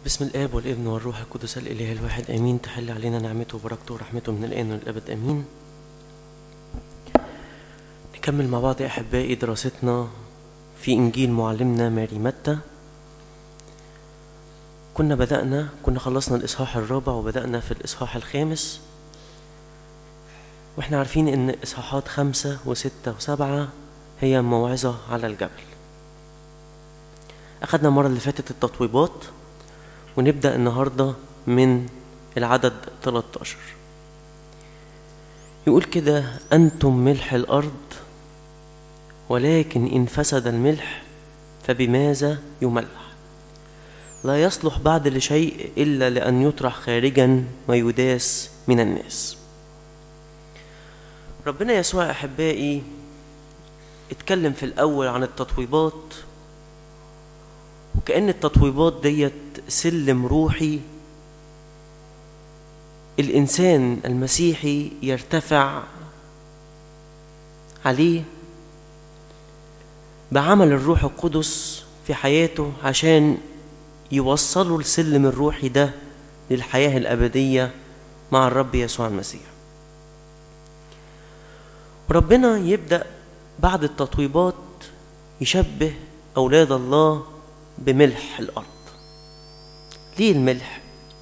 بسم الآب والابن والروح القدس الإله الواحد آمين تحل علينا نعمته وبركته ورحمته من الآن والأبد آمين نكمل مع بعض يا أحبائي دراستنا في إنجيل معلمنا ماري متى كنا بدأنا كنا خلصنا الإصحاح الرابع وبدأنا في الإصحاح الخامس وإحنا عارفين إن إصحاحات خمسة وستة وسبعة هي موعظة على الجبل أخدنا المرة اللي فاتت التطويبات ونبدأ النهاردة من العدد 13 يقول كده أنتم ملح الأرض ولكن إن فسد الملح فبماذا يملح لا يصلح بعد لشيء إلا لأن يطرح خارجا ويداس من الناس ربنا يسوع أحبائي اتكلم في الأول عن التطويبات وكأن التطويبات ديت سلم روحي الإنسان المسيحي يرتفع عليه بعمل الروح القدس في حياته عشان يوصلوا السلم الروحي ده للحياة الأبدية مع الرب يسوع المسيح وربنا يبدأ بعد التطويبات يشبه أولاد الله بملح الأرض ليه الملح؟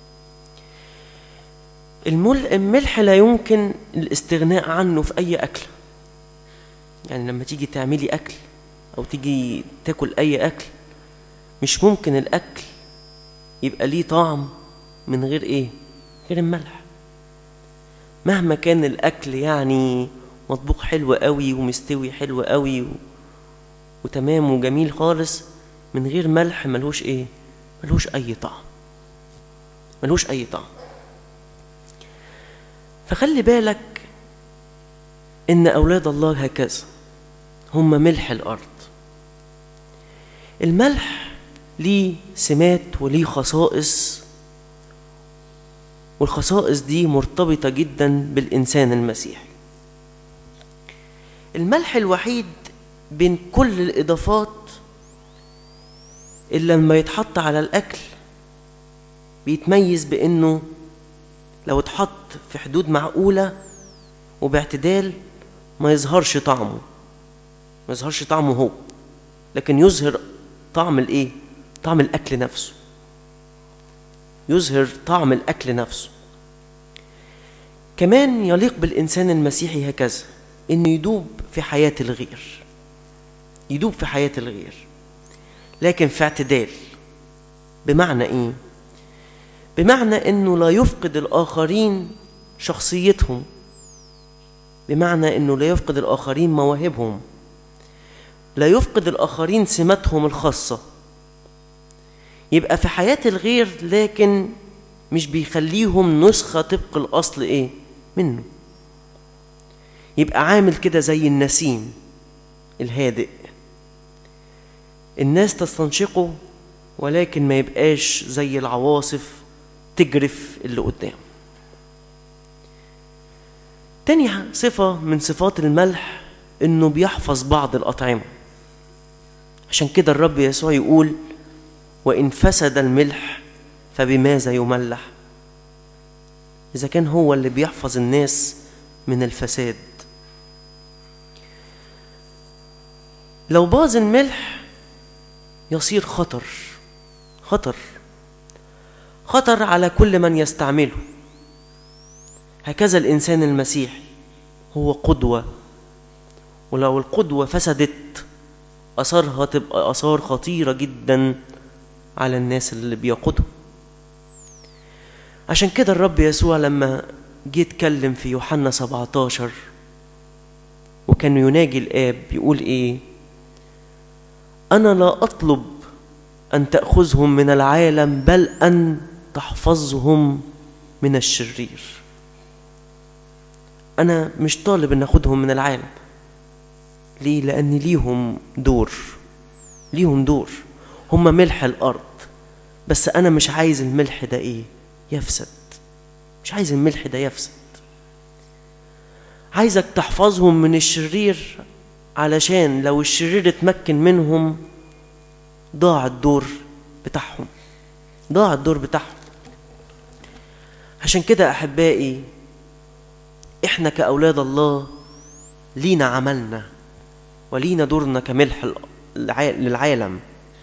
المل... الملح لا يمكن الاستغناء عنه في أي أكل يعني لما تيجي تعملي أكل أو تيجي تاكل أي أكل مش ممكن الأكل يبقى ليه طعم من غير إيه؟ غير الملح مهما كان الأكل يعني مطبوخ حلو قوي ومستوي حلو قوي و... وتمام وجميل خالص من غير ملح ملهوش ايه ملهوش اي طعم ملهوش اي طعم فخلي بالك ان اولاد الله هكذا هم ملح الارض الملح ليه سمات وليه خصائص والخصائص دي مرتبطة جدا بالإنسان المسيحي الملح الوحيد بين كل الإضافات اللي لما يتحط على الأكل بيتميز بإنه لو اتحط في حدود معقولة وباعتدال ما يظهرش طعمه ما يظهرش طعمه هو لكن يظهر طعم الايه طعم الاكل نفسه يظهر طعم الاكل نفسه كمان يليق بالانسان المسيحي هكذا انه يدوب في حياه الغير يدوب في حياه الغير لكن في اعتدال بمعنى ايه بمعنى انه لا يفقد الاخرين شخصيتهم بمعنى انه لا يفقد الاخرين مواهبهم لا يفقد الاخرين سماتهم الخاصه يبقى في حياه الغير لكن مش بيخليهم نسخه طبق الاصل ايه منه يبقى عامل كده زي النسيم الهادئ الناس تستنشقه ولكن ما يبقاش زي العواصف تجرف اللي قدام تاني صفة من صفات الملح انه بيحفظ بعض الأطعمة عشان كده الرب يسوع يقول وإن فسد الملح فبماذا يملح إذا كان هو اللي بيحفظ الناس من الفساد لو باظ الملح يصير خطر خطر خطر على كل من يستعمله هكذا الانسان المسيحي هو قدوه ولو القدوه فسدت اثارها تبقى اثار خطيره جدا على الناس اللي بيقودهم عشان كده الرب يسوع لما جه يتكلم في يوحنا 17 وكان يناجي الاب يقول ايه انا لا اطلب أن تأخذهم من العالم بل أن تحفظهم من الشرير أنا مش طالب أن أخذهم من العالم ليه؟ لأن ليهم دور ليهم دور هم ملح الأرض بس أنا مش عايز الملح ده إيه؟ يفسد مش عايز الملح ده يفسد عايزك تحفظهم من الشرير علشان لو الشرير اتمكن منهم ضاع الدور بتاعهم ضاع الدور بتاعهم عشان كده احبائي احنا كاولاد الله لينا عملنا ولينا دورنا كملح الع- للعالم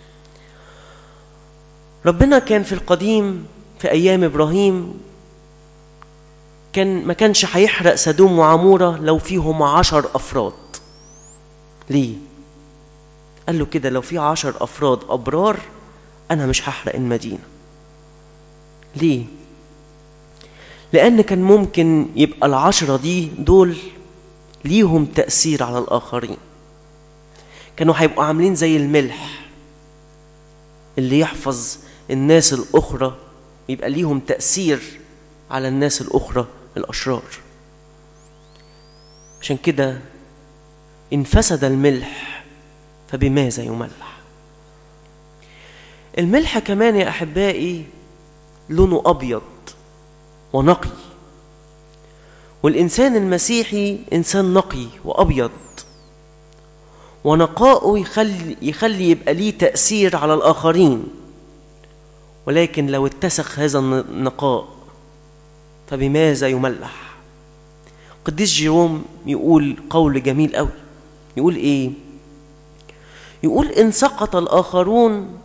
ربنا كان في القديم في ايام ابراهيم كان ما كانش هيحرق سدوم وعموره لو فيهم عشر افراد ليه قال له كده لو في عشر افراد ابرار انا مش هحرق المدينه ليه لان كان ممكن يبقى العشره دي دول ليهم تاثير على الاخرين كانوا هيبقوا عاملين زي الملح اللي يحفظ الناس الاخرى يبقى ليهم تاثير على الناس الاخرى الاشرار عشان كده ان فسد الملح فبماذا يملح الملح كمان يا احبائي لونه ابيض ونقي والانسان المسيحي انسان نقي وابيض ونقاؤه يخلي يخلي يبقى ليه تاثير على الاخرين ولكن لو اتسخ هذا النقاء فبماذا يملح قديس جيروم يقول قول جميل قوي يقول ايه يقول ان سقط الاخرون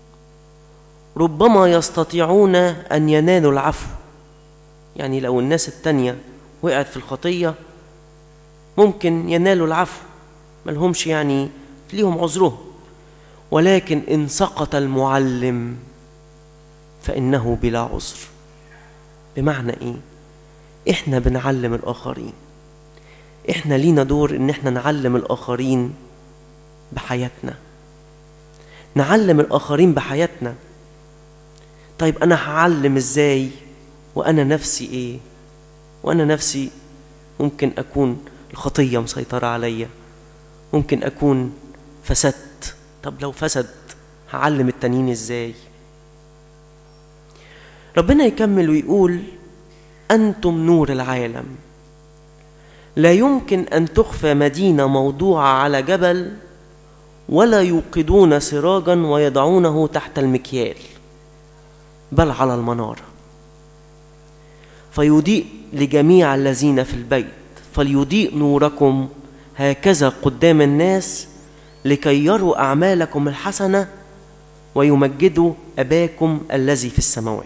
ربما يستطيعون ان ينالوا العفو يعني لو الناس التانية وقعت في الخطية ممكن ينالوا العفو ملهمش يعني ليهم عذرهم ولكن إن سقط المعلم فإنه بلا عذر بمعنى إيه؟ إحنا بنعلم الآخرين إحنا لينا دور إن إحنا نعلم الآخرين بحياتنا نعلم الآخرين بحياتنا طيب أنا هعلم إزاي وأنا نفسي إيه؟ وأنا نفسي ممكن أكون الخطية مسيطرة عليا ممكن أكون فسدت طب لو فسد هعلم التانيين إزاي ربنا يكمل ويقول أنتم نور العالم لا يمكن أن تخفى مدينة موضوعة على جبل ولا يوقدون سراجا ويضعونه تحت المكيال بل على المنارة فيضيء لجميع الذين في البيت فليضيء نوركم هكذا قدام الناس لكي يروا أعمالكم الحسنة ويمجدوا أباكم الذي في السماوات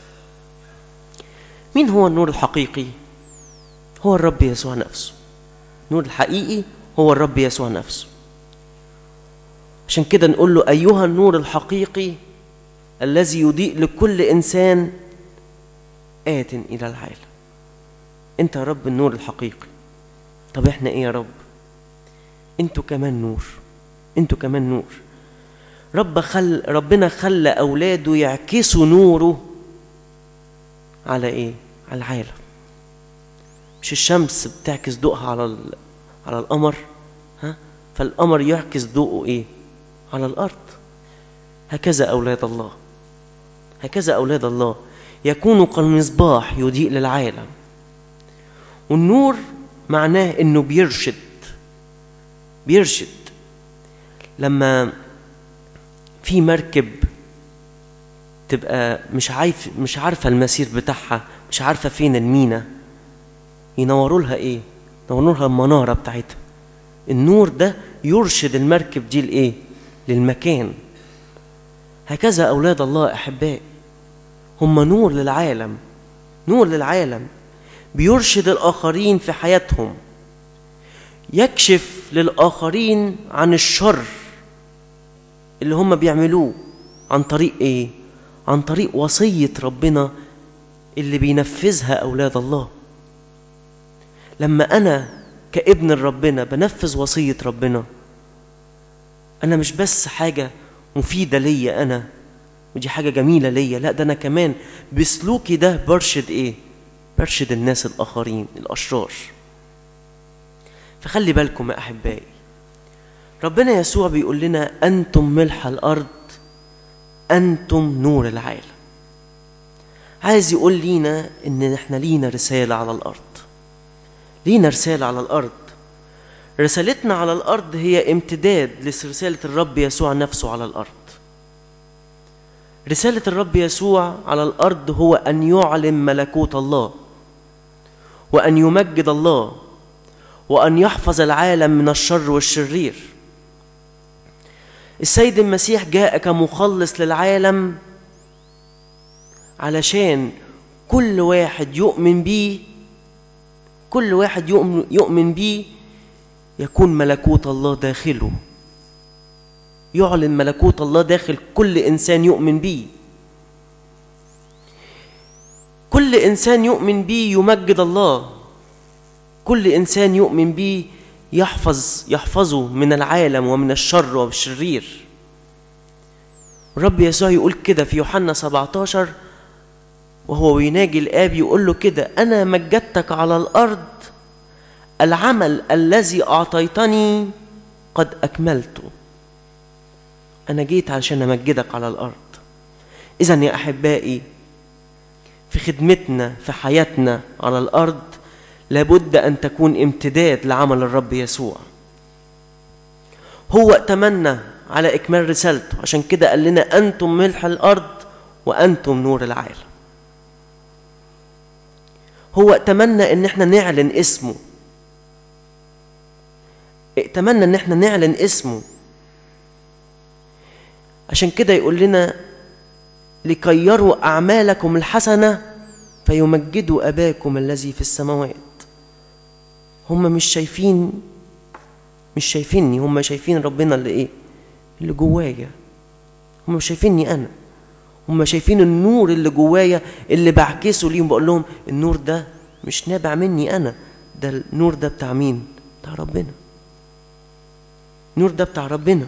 مين هو النور الحقيقي؟ هو الرب يسوع نفسه النور الحقيقي هو الرب يسوع نفسه عشان كده نقول له أيها النور الحقيقي الذي يضيء لكل إنسان آت إلى العالم أنت يا رب النور الحقيقي طب إحنا إيه يا رب أنتوا كمان نور أنتوا كمان نور رب خل ربنا خلى أولاده يعكسوا نوره على إيه على العالم مش الشمس بتعكس ضوءها على ال... على القمر ها فالقمر يعكس ضوءه ايه على الارض هكذا اولاد الله هكذا اولاد الله يكونوا كالمصباح يضيء للعالم والنور معناه انه بيرشد بيرشد لما في مركب تبقى مش عارف مش عارفه المسير بتاعها مش عارفه فين المينا ينوروا لها ايه ينوروا لها المناره بتاعتها النور ده يرشد المركب دي لايه للمكان هكذا اولاد الله احبائي هم نور للعالم نور للعالم بيرشد الاخرين في حياتهم يكشف للاخرين عن الشر اللي هم بيعملوه عن طريق ايه عن طريق وصيه ربنا اللي بينفذها اولاد الله لما انا كابن ربنا بنفذ وصيه ربنا انا مش بس حاجه مفيده ليا انا ودي حاجه جميله ليا لا ده انا كمان بسلوكي ده برشد ايه برشد الناس الاخرين الاشرار فخلي بالكم يا احبائي ربنا يسوع بيقول لنا انتم ملح الارض انتم نور العالم عايز يقول لينا ان احنا لينا رساله على الارض لينا رسالة على الأرض رسالتنا على الأرض هي امتداد لرسالة الرب يسوع نفسه على الأرض رسالة الرب يسوع على الأرض هو أن يعلن ملكوت الله وأن يمجد الله وأن يحفظ العالم من الشر والشرير السيد المسيح جاء كمخلص للعالم علشان كل واحد يؤمن بيه كل واحد يؤمن, يؤمن بيه يكون ملكوت الله داخله يعلن ملكوت الله داخل كل انسان يؤمن بيه كل انسان يؤمن بيه يمجد الله كل انسان يؤمن بيه يحفظ يحفظه من العالم ومن الشر والشرير الرب يسوع يقول كده في يوحنا 17 وهو بيناجي الآب يقول له كده أنا مجدتك على الأرض العمل الذي أعطيتني قد أكملته أنا جيت علشان أمجدك على الأرض إذا يا أحبائي في خدمتنا في حياتنا على الأرض لابد أن تكون امتداد لعمل الرب يسوع هو اتمنى على إكمال رسالته عشان كده قال لنا أنتم ملح الأرض وأنتم نور العالم هو اتمنى ان احنا نعلن اسمه اتمنى ان احنا نعلن اسمه عشان كده يقول لنا لكي يروا اعمالكم الحسنه فيمجدوا اباكم الذي في السماوات هم مش شايفين مش شايفيني هم شايفين ربنا اللي ايه اللي جوايا هم مش شايفيني انا هم شايفين النور اللي جوايا اللي بعكسه ليهم بقول لهم النور ده مش نابع مني انا ده النور ده بتاع مين بتاع ربنا النور ده بتاع ربنا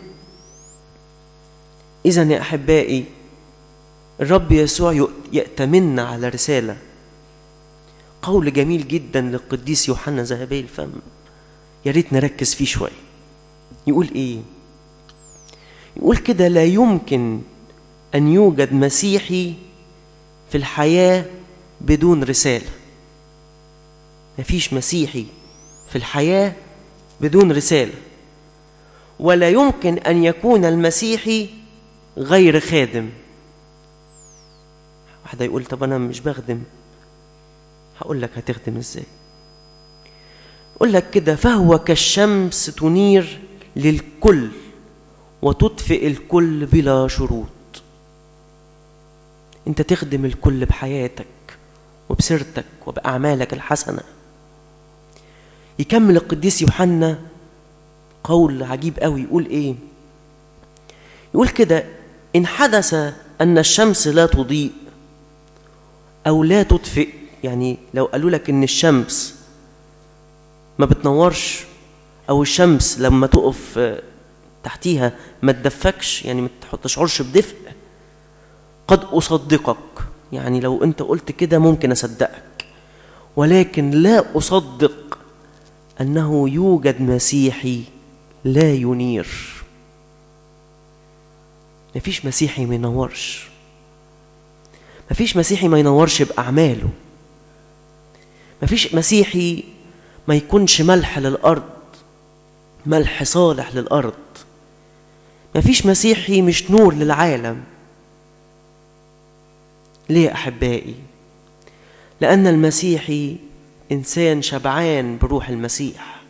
اذا يا احبائي الرب يسوع يأتمنا على رسالة قول جميل جدا للقديس يوحنا ذهبي الفم يا ريت نركز فيه شوية يقول ايه يقول كده لا يمكن أن يوجد مسيحي في الحياة بدون رسالة مفيش مسيحي في الحياة بدون رسالة ولا يمكن أن يكون المسيحي غير خادم واحد يقول طب أنا مش بخدم هقول لك هتخدم ازاي يقول لك كده فهو كالشمس تنير للكل وتطفئ الكل بلا شروط انت تخدم الكل بحياتك وبسيرتك وبأعمالك الحسنة يكمل القديس يوحنا قول عجيب قوي يقول ايه يقول كده ان حدث ان الشمس لا تضيء او لا تطفئ يعني لو قالوا لك ان الشمس ما بتنورش او الشمس لما تقف تحتيها ما تدفكش يعني ما تشعرش بدفء قد أصدقك يعني لو أنت قلت كده ممكن أصدقك ولكن لا أصدق أنه يوجد مسيحي لا ينير مفيش مسيحي ما ينورش مفيش مسيحي ما ينورش بأعماله مفيش مسيحي ما يكونش ملح للأرض ملح صالح للأرض مفيش مسيحي مش نور للعالم ليه أحبائي؟ لأن المسيحي إنسان شبعان بروح المسيح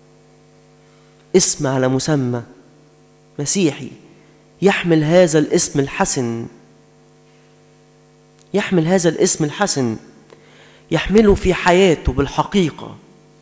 اسم على مسمى مسيحي يحمل هذا الاسم الحسن يحمل هذا الاسم الحسن يحمله في حياته بالحقيقة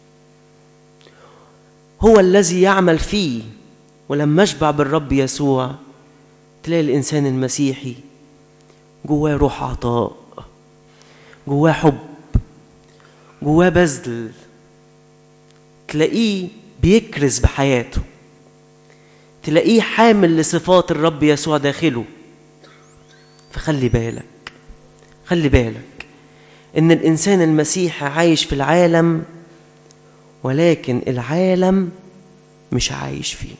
هو الذي يعمل فيه ولما اشبع بالرب يسوع تلاقي الإنسان المسيحي جواه روح عطاء جواه حب جواه بذل تلاقيه بيكرز بحياته تلاقيه حامل لصفات الرب يسوع داخله فخلي بالك خلي بالك ان الانسان المسيحي عايش في العالم ولكن العالم مش عايش فيه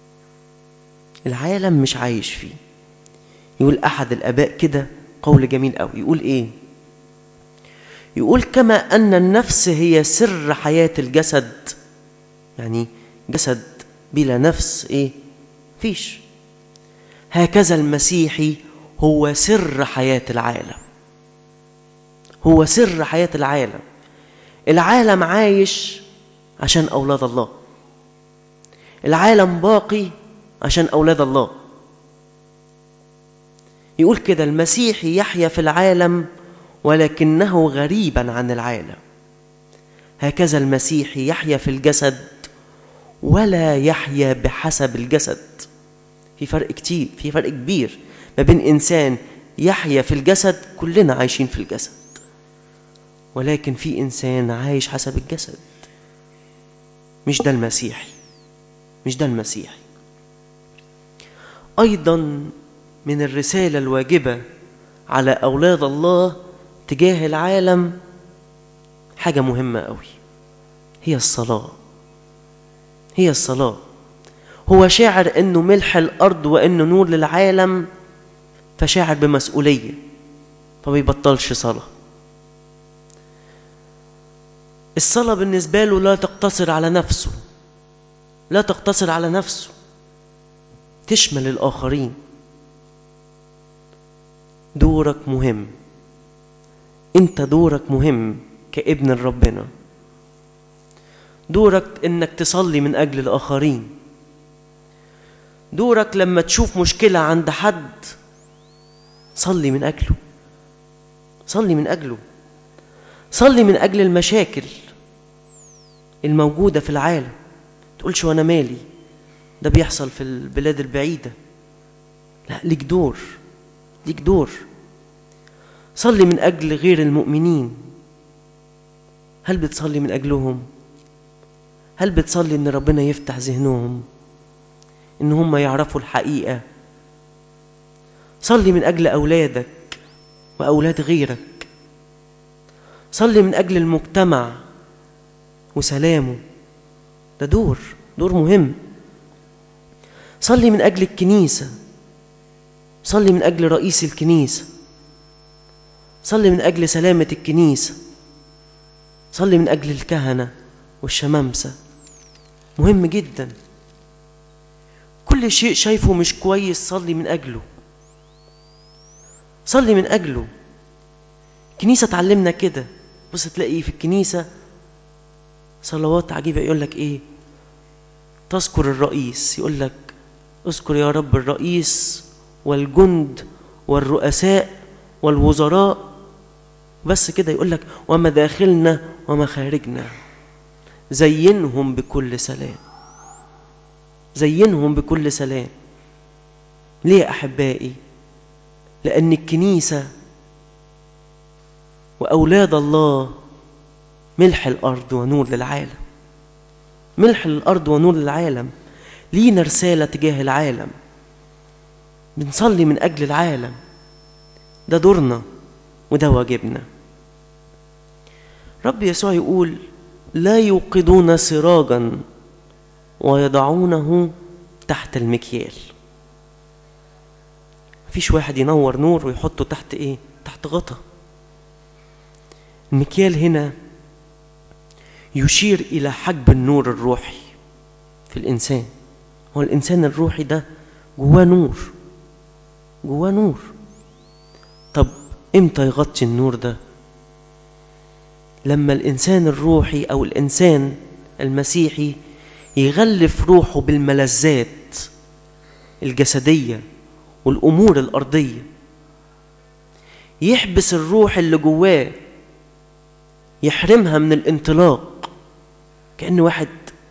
العالم مش عايش فيه يقول احد الاباء كده قول جميل قوي يقول ايه يقول كما ان النفس هي سر حياه الجسد يعني جسد بلا نفس ايه فيش هكذا المسيحي هو سر حياة العالم هو سر حياة العالم العالم عايش عشان أولاد الله العالم باقي عشان أولاد الله يقول كده المسيح يحيا في العالم ولكنه غريبا عن العالم هكذا المسيح يحيا في الجسد ولا يحيا بحسب الجسد في فرق كتير في فرق كبير ما بين انسان يحيا في الجسد كلنا عايشين في الجسد ولكن في انسان عايش حسب الجسد مش ده المسيحي مش ده المسيحي ايضا من الرساله الواجبه على اولاد الله تجاه العالم حاجه مهمه قوي هي الصلاه هي الصلاه هو شاعر انه ملح الارض وانه نور للعالم فشاعر بمسؤوليه فما يبطلش صلاه الصلاه بالنسبه له لا تقتصر على نفسه لا تقتصر على نفسه تشمل الاخرين دورك مهم انت دورك مهم كابن ربنا دورك انك تصلي من اجل الاخرين دورك لما تشوف مشكله عند حد صلي من اجله صلي من اجله صلي من اجل المشاكل الموجوده في العالم تقولش وانا مالي ده بيحصل في البلاد البعيده لا ليك دور ليك دور صلي من اجل غير المؤمنين هل بتصلي من اجلهم هل بتصلي ان ربنا يفتح ذهنهم ان هم يعرفوا الحقيقه صلي من اجل اولادك واولاد غيرك صلي من اجل المجتمع وسلامه ده دور دور مهم صلي من اجل الكنيسه صلي من اجل رئيس الكنيسه صلي من اجل سلامه الكنيسه صلي من اجل الكهنه والشمامسه مهم جدا كل شيء شايفه مش كويس صلي من اجله صلي من اجله الكنيسه تعلمنا كده بص تلاقي في الكنيسه صلوات عجيبه يقول لك ايه تذكر الرئيس يقول لك اذكر يا رب الرئيس والجند والرؤساء والوزراء بس كده يقول لك ومداخلنا ومخارجنا زينهم بكل سلام زينهم بكل سلام ليه يا احبائي لان الكنيسه واولاد الله ملح الارض ونور للعالم ملح الارض ونور للعالم لينا رساله تجاه العالم بنصلي من اجل العالم ده دورنا وده واجبنا رب يسوع يقول لا يوقدون سراجا ويضعونه تحت المكيال مفيش واحد ينور نور ويحطه تحت ايه تحت غطا المكيال هنا يشير الى حجب النور الروحي في الانسان هو الانسان الروحي ده جواه نور جواه نور طب امتى يغطي النور ده لما الانسان الروحي او الانسان المسيحي يغلف روحه بالملذات الجسديه والامور الارضيه يحبس الروح اللي جواه يحرمها من الانطلاق كأن واحد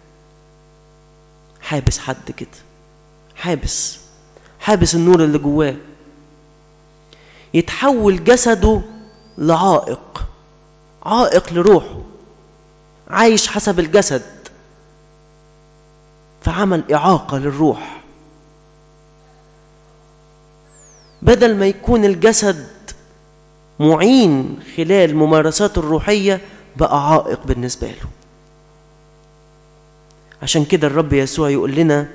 حابس حد كده حابس حابس النور اللي جواه يتحول جسده لعائق عائق لروحه عايش حسب الجسد فعمل إعاقة للروح بدل ما يكون الجسد معين خلال ممارساته الروحية بقى عائق بالنسبة له عشان كده الرب يسوع يقول لنا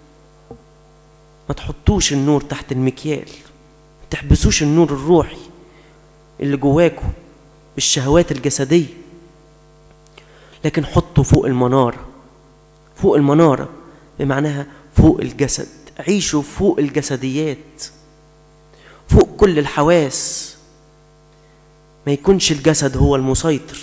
ما تحطوش النور تحت المكيال ما تحبسوش النور الروحي اللي جواكم بالشهوات الجسدية لكن حطوا فوق المنارة فوق المنارة بمعناها فوق الجسد عيشوا فوق الجسديات فوق كل الحواس ما يكونش الجسد هو المسيطر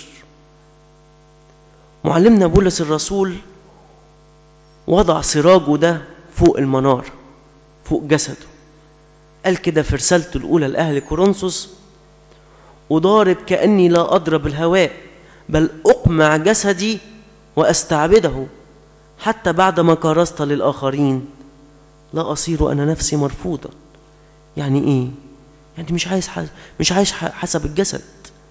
معلمنا بولس الرسول وضع سراجه ده فوق المنارة فوق جسده قال كده في رسالته الأولى لأهل كورنثوس أضارب كأني لا أضرب الهواء بل أقمع جسدي وأستعبده حتى بعدما كرست للآخرين لا أصير أنا نفسي مرفوضا يعني إيه؟ يعني مش عايز حسب مش عايش حسب الجسد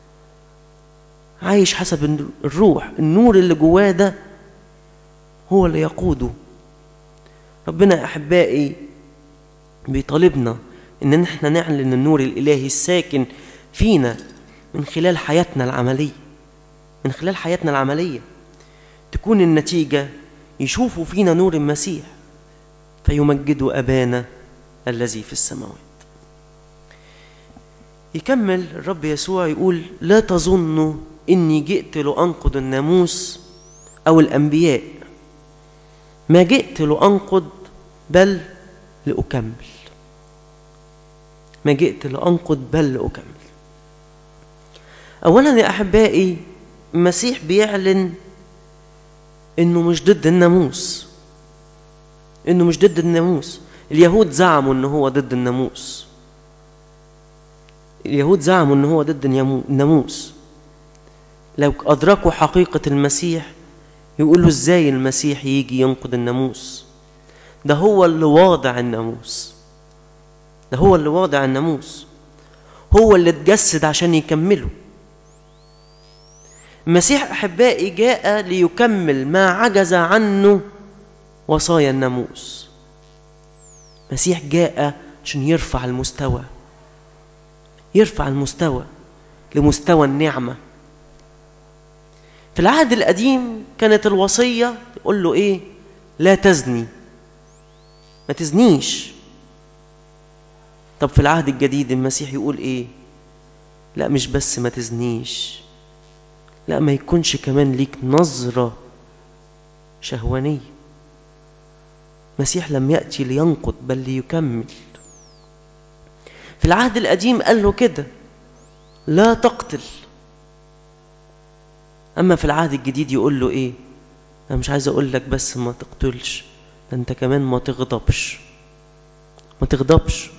عايش حسب الروح النور اللي جواه ده هو اللي يقوده ربنا أحبائي بيطالبنا إن احنا نعلن النور الإلهي الساكن فينا من خلال حياتنا العملية من خلال حياتنا العملية تكون النتيجة يشوفوا فينا نور المسيح فيمجدوا أبانا الذي في السماوات يكمل الرب يسوع يقول لا تظنوا إني جئت لأنقض الناموس أو الأنبياء ما جئت لأنقض بل لأكمل ما جئت لأنقض بل لأكمل أولا يا أحبائي المسيح بيعلن إنه مش ضد الناموس إنه مش ضد الناموس اليهود زعموا إنه هو ضد الناموس اليهود زعموا إنه هو ضد الناموس لو أدركوا حقيقة المسيح يقولوا إزاي المسيح يجي ينقض الناموس ده هو اللي واضع الناموس ده هو اللي واضع الناموس هو اللي اتجسد عشان يكمله المسيح أحبائي جاء ليكمل ما عجز عنه وصايا الناموس المسيح جاء عشان يرفع المستوى يرفع المستوى لمستوى النعمة في العهد القديم كانت الوصية تقول له إيه لا تزني ما تزنيش طب في العهد الجديد المسيح يقول إيه لا مش بس ما تزنيش لا ما يكونش كمان ليك نظرة شهوانية المسيح لم يأتي لينقض بل ليكمل في العهد القديم قال له كده لا تقتل أما في العهد الجديد يقول له إيه أنا مش عايز أقول لك بس ما تقتلش ده أنت كمان ما تغضبش ما تغضبش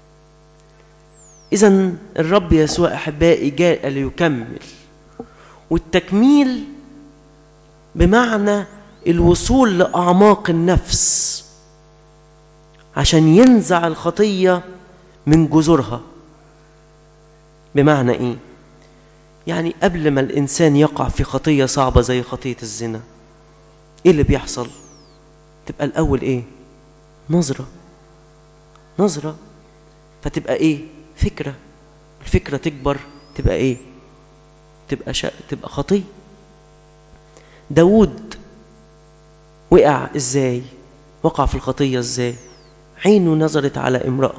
إذا الرب يسوع أحبائي جاء ليكمل والتكميل بمعنى الوصول لأعماق النفس عشان ينزع الخطية من جذورها بمعنى إيه؟ يعني قبل ما الإنسان يقع في خطية صعبة زي خطية الزنا إيه اللي بيحصل؟ تبقى الأول إيه؟ نظرة نظرة فتبقى إيه؟ فكرة الفكرة تكبر تبقى إيه؟ تبقى شا... تبقى خطية داود وقع إزاي؟ وقع في الخطية إزاي؟ عينه نظرت على امرأة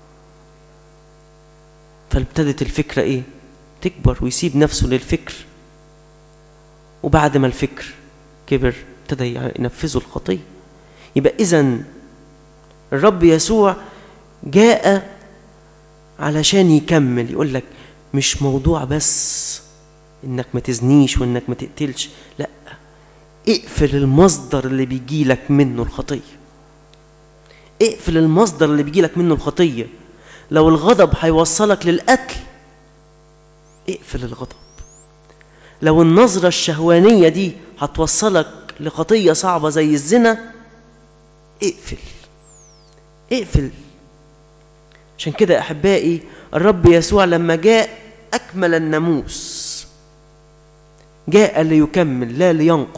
فابتدت الفكرة إيه؟ تكبر ويسيب نفسه للفكر وبعد ما الفكر كبر ابتدى ينفذه الخطية يبقى إذا الرب يسوع جاء علشان يكمل يقول لك مش موضوع بس انك ما تزنيش وانك ما تقتلش لا اقفل المصدر اللي بيجي لك منه الخطيه اقفل المصدر اللي بيجي لك منه الخطيه لو الغضب هيوصلك للقتل اقفل الغضب لو النظرة الشهوانية دي هتوصلك لخطية صعبة زي الزنا اقفل اقفل عشان كده أحبائي الرب يسوع لما جاء أكمل الناموس جاء ليكمل لا لينقض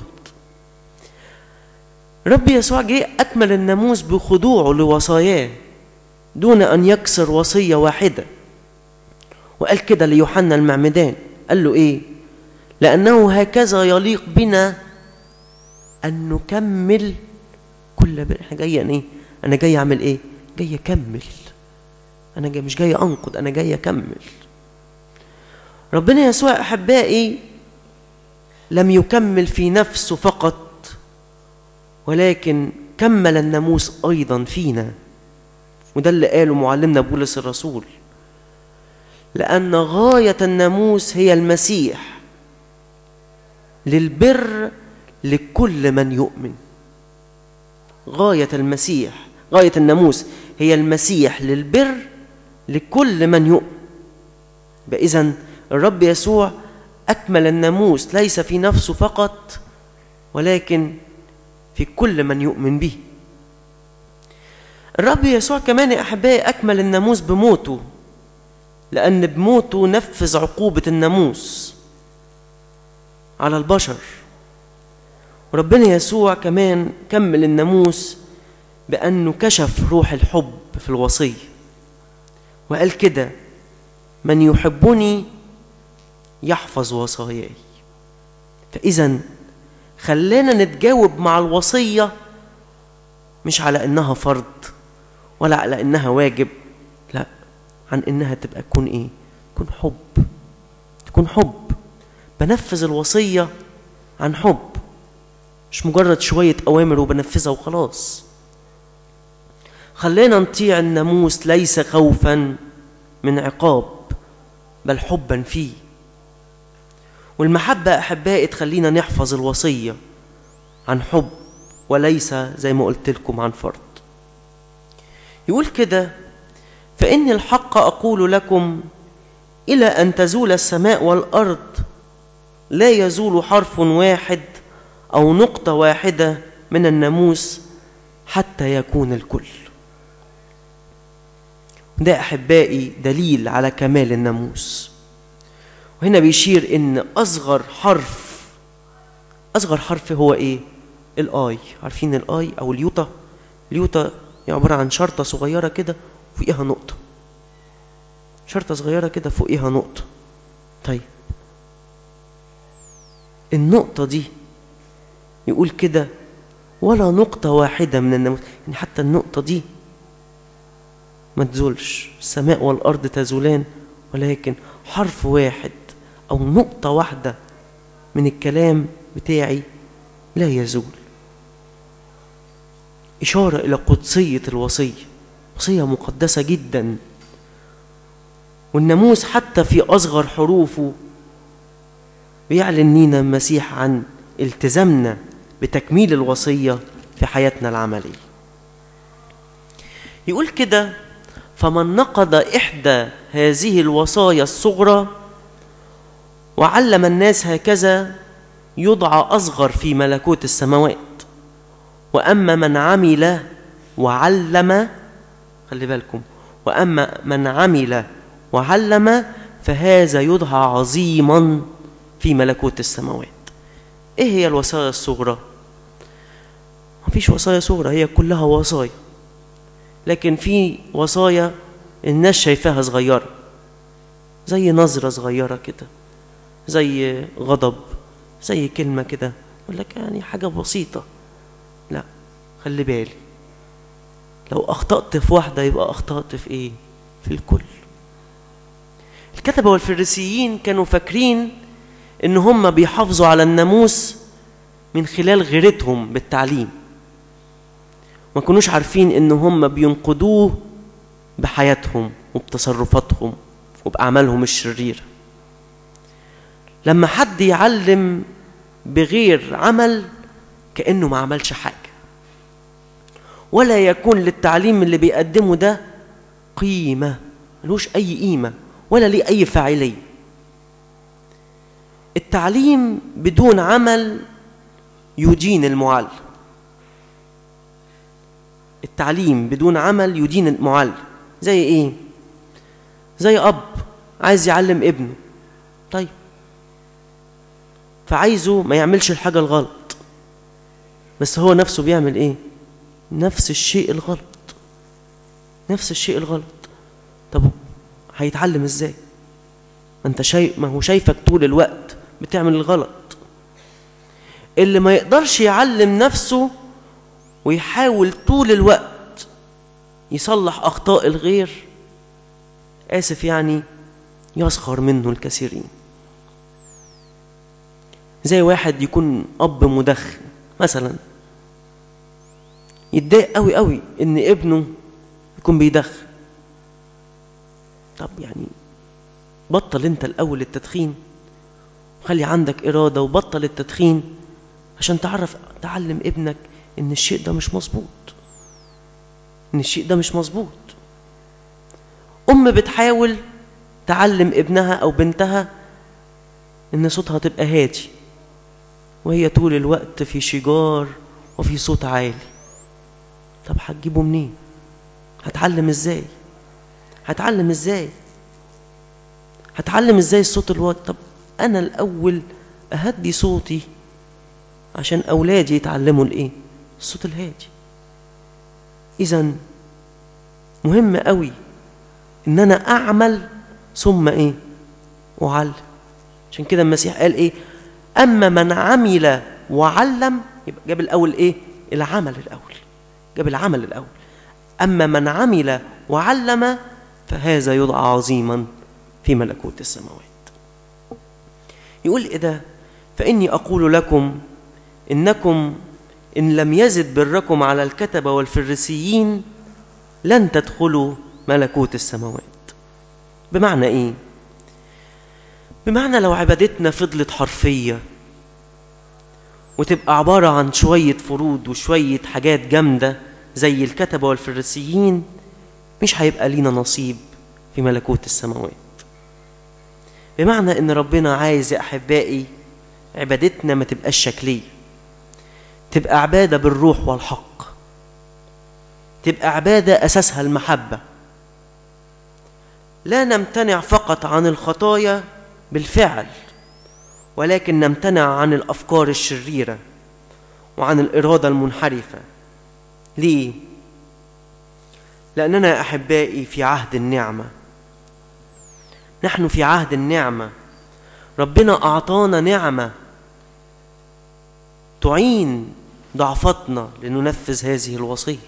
رب يسوع جاء أكمل الناموس بخضوعه لوصاياه دون أن يكسر وصية واحدة وقال كده ليوحنا المعمدان قال له ايه لانه هكذا يليق بنا ان نكمل كل ب... احنا جاي ايه انا جاي اعمل ايه جاي اكمل انا جاي مش جاي انقض انا جاي اكمل ربنا يسوع احبائي لم يكمل في نفسه فقط ولكن كمل الناموس ايضا فينا وده اللي قاله معلمنا بولس الرسول لأن غاية الناموس هي المسيح للبر لكل من يؤمن غاية المسيح غاية الناموس هي المسيح للبر لكل من يؤمن إذا الرب يسوع أكمل الناموس ليس في نفسه فقط ولكن في كل من يؤمن به الرب يسوع كمان يا أحبائي أكمل الناموس بموته لأن بموته نفذ عقوبة الناموس على البشر وربنا يسوع كمان كمل الناموس بأنه كشف روح الحب في الوصية وقال كده من يحبني يحفظ وصاياي فإذا خلانا نتجاوب مع الوصية مش على إنها فرض ولا على إنها واجب لا عن إنها تبقى تكون إيه؟ تكون حب تكون حب بنفذ الوصية عن حب مش مجرد شوية أوامر وبنفذها وخلاص خلينا نطيع الناموس ليس خوفا من عقاب بل حبا فيه والمحبة أحبائي تخلينا نحفظ الوصية عن حب وليس زي ما قلت لكم عن فرض يقول كده فإني الحق أقول لكم إلى أن تزول السماء والأرض لا يزول حرف واحد أو نقطة واحدة من الناموس حتى يكون الكل ده أحبائي دليل على كمال الناموس وهنا بيشير إن أصغر حرف أصغر حرف هو إيه؟ الآي عارفين الآي أو اليوتا اليوتا عبارة عن شرطة صغيرة كده فوقيها نقطة شرطة صغيرة كده فوقيها نقطة طيب النقطة دي يقول كده ولا نقطة واحدة من الناموس يعني حتى النقطة دي ما تزولش السماء والأرض تزولان ولكن حرف واحد أو نقطة واحدة من الكلام بتاعي لا يزول إشارة إلى قدسية الوصية وصية مقدسة جدا والناموس حتى في أصغر حروفه بيعلن لينا المسيح عن التزامنا بتكميل الوصية في حياتنا العملية يقول كده فمن نقض إحدى هذه الوصايا الصغرى وعلم الناس هكذا يدعى أصغر في ملكوت السماوات وأما من عمل وعلم خلي بالكم وأما من عمل وعلم فهذا يدعى عظيما في ملكوت السماوات ايه هي الوصايا الصغرى مفيش وصايا صغرى هي كلها وصايا لكن في وصايا الناس شايفاها صغيرة زي نظرة صغيرة كده زي غضب زي كلمة كده يقول لك يعني حاجة بسيطة لا خلي بالي لو أخطأت في واحدة يبقى أخطأت في إيه؟ في الكل الكتبة والفريسيين كانوا فاكرين إن هم بيحافظوا على الناموس من خلال غيرتهم بالتعليم ما كانوش عارفين إن هم بينقضوه بحياتهم وبتصرفاتهم وبأعمالهم الشريرة لما حد يعلم بغير عمل كأنه ما عملش حاجة ولا يكون للتعليم اللي بيقدمه ده قيمة ملوش أي قيمة ولا ليه أي فاعلية التعليم بدون عمل يدين المعلم التعليم بدون عمل يدين المعلم زي ايه زي اب عايز يعلم ابنه طيب فعايزه ما يعملش الحاجه الغلط بس هو نفسه بيعمل ايه نفس الشيء الغلط نفس الشيء الغلط طب هيتعلم ازاي ما انت شايف ما هو شايفك طول الوقت بتعمل الغلط اللي ما يقدرش يعلم نفسه ويحاول طول الوقت يصلح اخطاء الغير اسف يعني يسخر منه الكثيرين زي واحد يكون اب مدخن مثلا يتضايق قوي قوي ان ابنه يكون بيدخن طب يعني بطل انت الاول التدخين خلي عندك اراده وبطل التدخين عشان تعرف تعلم ابنك ان الشيء ده مش مظبوط ان الشيء ده مش مظبوط ام بتحاول تعلم ابنها او بنتها ان صوتها تبقى هادي وهي طول الوقت في شجار وفي صوت عالي طب هتجيبه منين هتعلم ازاي هتعلم ازاي هتعلم ازاي الصوت الواطي طب انا الاول اهدي صوتي عشان اولادي يتعلموا الايه الصوت الهادي اذا مهم قوي ان انا اعمل ثم ايه اعلم عشان كده المسيح قال ايه اما من عمل وعلم يبقى جاب الاول ايه العمل الاول جاب العمل الاول اما من عمل وعلم فهذا يدعى عظيما في ملكوت السماوات يقول ايه ده فاني اقول لكم انكم ان لم يزد بركم على الكتبه والفريسيين لن تدخلوا ملكوت السماوات بمعنى ايه بمعنى لو عبادتنا فضلت حرفيه وتبقى عباره عن شويه فروض وشويه حاجات جامده زي الكتبه والفريسيين مش هيبقى لينا نصيب في ملكوت السماوات بمعنى ان ربنا عايز يا احبائي عبادتنا ما تبقاش شكليه تبقى عباده بالروح والحق تبقى عباده اساسها المحبه لا نمتنع فقط عن الخطايا بالفعل ولكن نمتنع عن الافكار الشريره وعن الاراده المنحرفه ليه لاننا يا احبائي في عهد النعمه نحن في عهد النعمه ربنا اعطانا نعمه تعين ضعفتنا لننفذ هذه الوصيه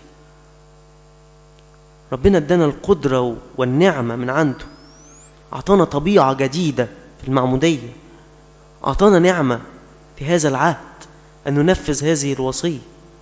ربنا ادانا القدره والنعمه من عنده اعطانا طبيعه جديده في المعموديه اعطانا نعمه في هذا العهد ان ننفذ هذه الوصيه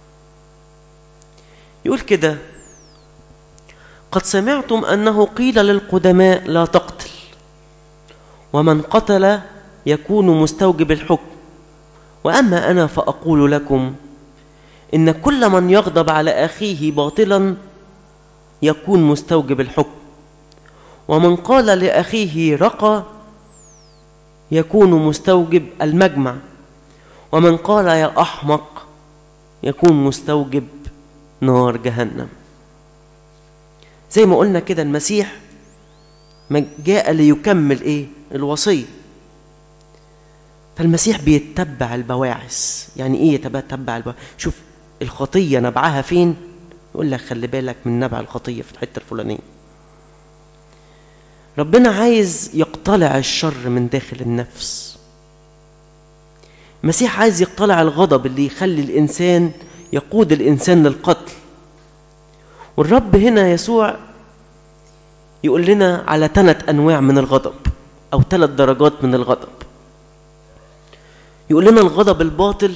يقول كده قد سمعتم انه قيل للقدماء لا تقتل ومن قتل يكون مستوجب الحكم واما انا فاقول لكم ان كل من يغضب على اخيه باطلا يكون مستوجب الحكم ومن قال لاخيه رقى يكون مستوجب المجمع ومن قال يا احمق يكون مستوجب نار جهنم زي ما قلنا كده المسيح جاء ليكمل ايه الوصيه فالمسيح بيتبع البواعث يعني ايه يتبع البواعث شوف الخطيه نبعها فين يقول لك خلي بالك من نبع الخطيه في الحته الفلانيه ربنا عايز يقتلع الشر من داخل النفس المسيح عايز يقتلع الغضب اللي يخلي الانسان يقود الانسان للقتل والرب هنا يسوع يقول لنا على ثلاث انواع من الغضب او ثلاث درجات من الغضب يقول لنا الغضب الباطل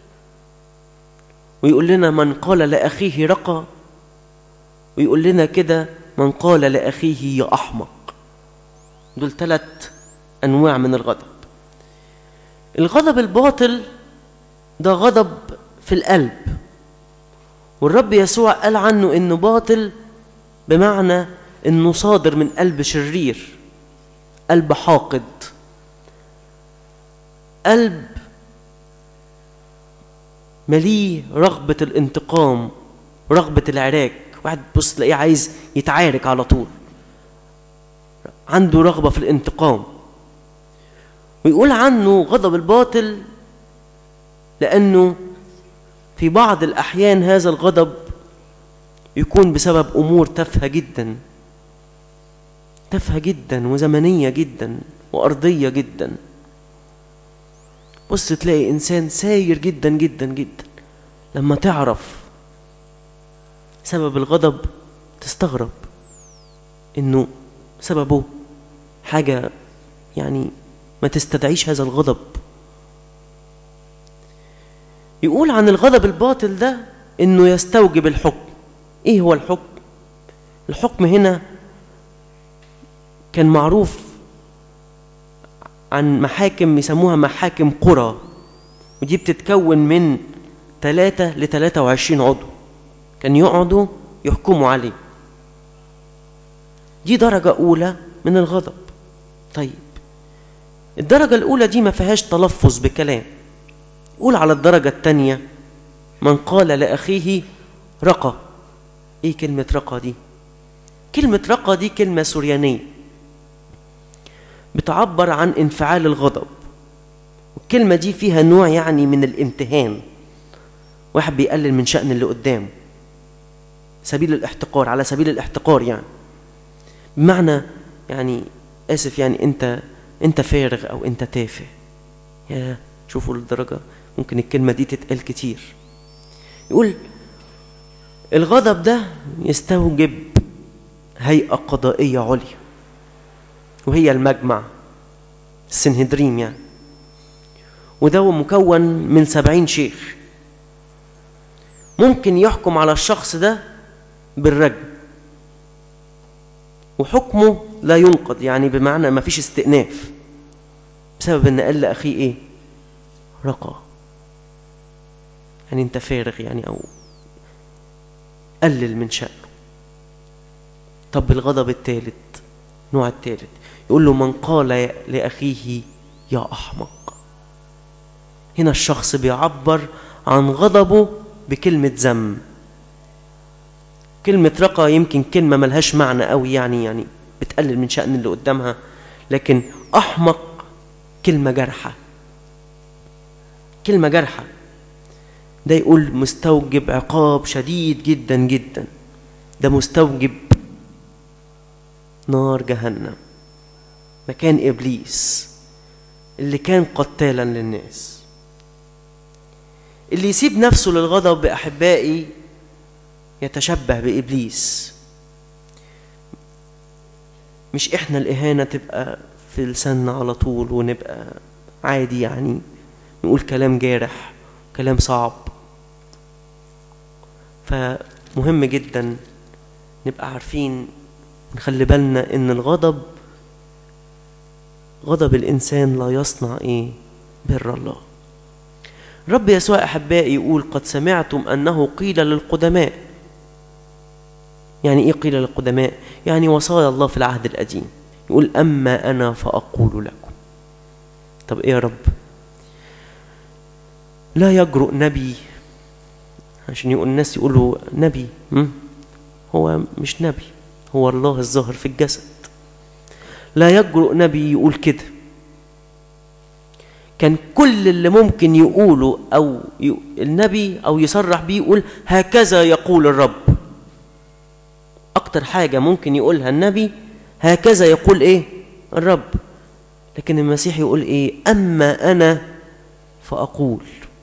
ويقول لنا من قال لاخيه رقى ويقول لنا كده من قال لاخيه يا احمق دول ثلاث انواع من الغضب الغضب الباطل ده غضب في القلب والرب يسوع قال عنه انه باطل بمعنى انه صادر من قلب شرير قلب حاقد قلب مليه رغبة الانتقام رغبة العراك واحد بص تلاقيه عايز يتعارك على طول عنده رغبة في الانتقام ويقول عنه غضب الباطل لأنه في بعض الأحيان هذا الغضب يكون بسبب أمور تافهة جدا تافهة جدا وزمنية جدا وأرضية جدا بص تلاقي إنسان ساير جدا جدا جدا لما تعرف سبب الغضب تستغرب إنه سببه حاجة يعني ما تستدعيش هذا الغضب يقول عن الغضب الباطل ده انه يستوجب الحكم ايه هو الحكم الحكم هنا كان معروف عن محاكم يسموها محاكم قرى ودي بتتكون من 3 ل 23 عضو كان يقعدوا يحكموا عليه دي درجة أولى من الغضب طيب الدرجة الأولى دي ما فيهاش تلفظ بكلام قول على الدرجة الثانية من قال لأخيه رقى إيه كلمة رقى دي؟ كلمة رقى دي كلمة سوريانية بتعبر عن انفعال الغضب والكلمة دي فيها نوع يعني من الامتهان واحد بيقلل من شأن اللي قدامه سبيل الاحتقار على سبيل الاحتقار يعني بمعنى يعني آسف يعني أنت أنت فارغ أو أنت تافه يا شوفوا الدرجة ممكن الكلمة دي تتقال كتير يقول الغضب ده يستوجب هيئة قضائية عليا وهي المجمع السنهدريم يعني وده مكون من سبعين شيخ ممكن يحكم على الشخص ده بالرجم وحكمه لا ينقض يعني بمعنى ما فيش استئناف بسبب ان قال لاخيه ايه رقى يعني انت فارغ يعني او قلل من شأنه طب الغضب الثالث النوع الثالث يقول له من قال لأخيه يا أحمق هنا الشخص بيعبر عن غضبه بكلمة ذم كلمة رقى يمكن كلمة ملهاش معنى قوي يعني يعني بتقلل من شأن اللي قدامها لكن أحمق كلمة جارحة كلمة جارحة ده يقول مستوجب عقاب شديد جدا جدا ده مستوجب نار جهنم مكان ابليس اللي كان قتالا للناس اللي يسيب نفسه للغضب باحبائي يتشبه بابليس مش احنا الاهانه تبقى في لساننا على طول ونبقى عادي يعني نقول كلام جارح كلام صعب فمهم جدا نبقى عارفين نخلي بالنا ان الغضب غضب الانسان لا يصنع ايه بر الله رب يسوع احبائي يقول قد سمعتم انه قيل للقدماء يعني ايه قيل للقدماء يعني وصايا الله في العهد القديم يقول اما انا فاقول لكم طب ايه يا رب لا يجرؤ نبي عشان يقول الناس يقولوا نبي م? هو مش نبي هو الله الظاهر في الجسد لا يجرؤ نبي يقول كده كان كل اللي ممكن يقوله او ي... النبي او يصرح بيه يقول هكذا يقول الرب اكتر حاجه ممكن يقولها النبي هكذا يقول ايه الرب لكن المسيح يقول ايه اما انا فاقول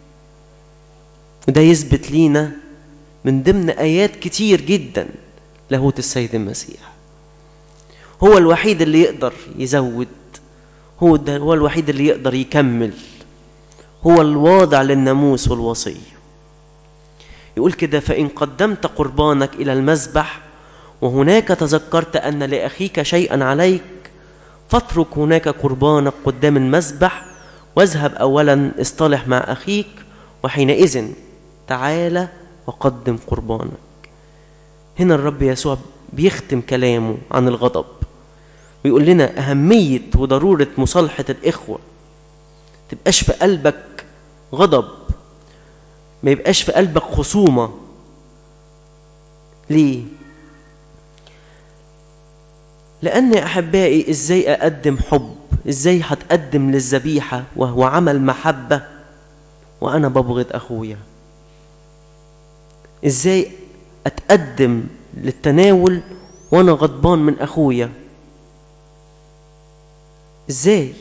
وده يثبت لينا من ضمن ايات كتير جدا لاهوت السيد المسيح هو الوحيد اللي يقدر يزود هو ده هو الوحيد اللي يقدر يكمل هو الواضع للناموس والوصية يقول كده فإن قدمت قربانك إلى المذبح وهناك تذكرت أن لأخيك شيئا عليك فاترك هناك قربانك قدام المذبح واذهب أولا اصطلح مع أخيك وحينئذ تعال وقدم قربانك هنا الرب يسوع بيختم كلامه عن الغضب ويقول لنا أهمية وضرورة مصالحة الإخوة تبقاش في قلبك غضب ما يبقاش في قلبك خصومة ليه؟ لأن يا أحبائي إزاي أقدم حب إزاي هتقدم للذبيحة وهو عمل محبة وأنا ببغض أخويا إزاي أتقدم للتناول وأنا غضبان من أخويا إزاي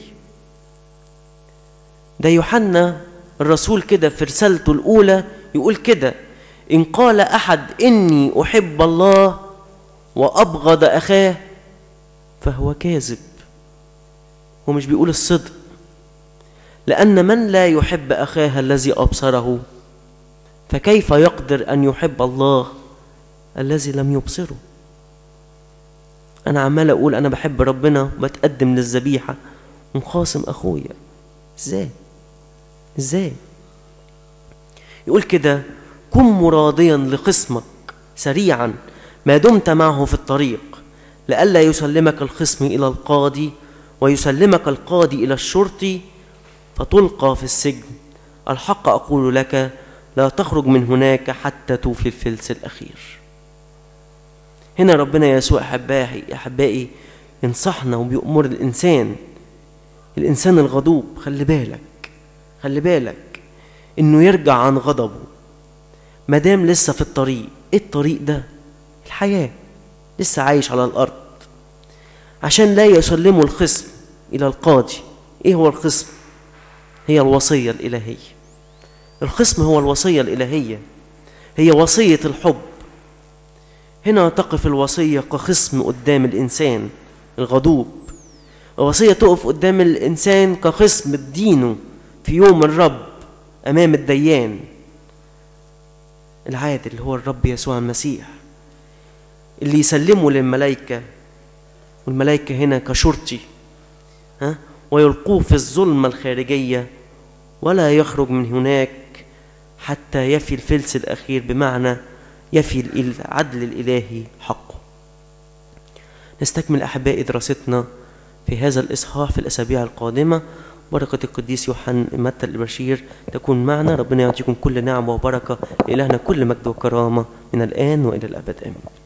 ده يوحنا الرسول كده في رسالته الأولى يقول كده إن قال أحد إني أحب الله وأبغض أخاه فهو كاذب هو مش بيقول الصدق لأن من لا يحب أخاه الذي أبصره فكيف يقدر أن يحب الله الذي لم يبصره أنا عمال أقول أنا بحب ربنا وبتقدم للذبيحة ومخاصم اخويا ازاي ازاي يقول كده كن مراضيا لخصمك سريعا ما دمت معه في الطريق لئلا يسلمك الخصم الى القاضي ويسلمك القاضي الى الشرطي فتلقى في السجن الحق اقول لك لا تخرج من هناك حتى توفي الفلس الاخير هنا ربنا يسوع احبائي احبائي ينصحنا وبيأمر الانسان الانسان الغضوب خلي بالك خلي بالك انه يرجع عن غضبه ما دام لسه في الطريق ايه الطريق ده الحياه لسه عايش على الارض عشان لا يسلموا الخصم الى القاضي ايه هو الخصم هي الوصيه الالهيه الخصم هو الوصيه الالهيه هي وصيه الحب هنا تقف الوصيه كخصم قدام الانسان الغضوب الوصيه تقف قدام الانسان كخصم دينه في يوم الرب امام الديان العادل اللي هو الرب يسوع المسيح اللي يسلمه للملائكة والملائكة هنا كشرطي ها ويلقوه في الظلمة الخارجية ولا يخرج من هناك حتى يفي الفلس الأخير بمعنى يفي العدل الإلهي حقه نستكمل أحبائي دراستنا في هذا الإصحاح في الأسابيع القادمة بركة القديس يوحنا متى البشير تكون معنا ربنا يعطيكم كل نعمة وبركة لإلهنا كل مجد وكرامة من الآن وإلى الأبد آمين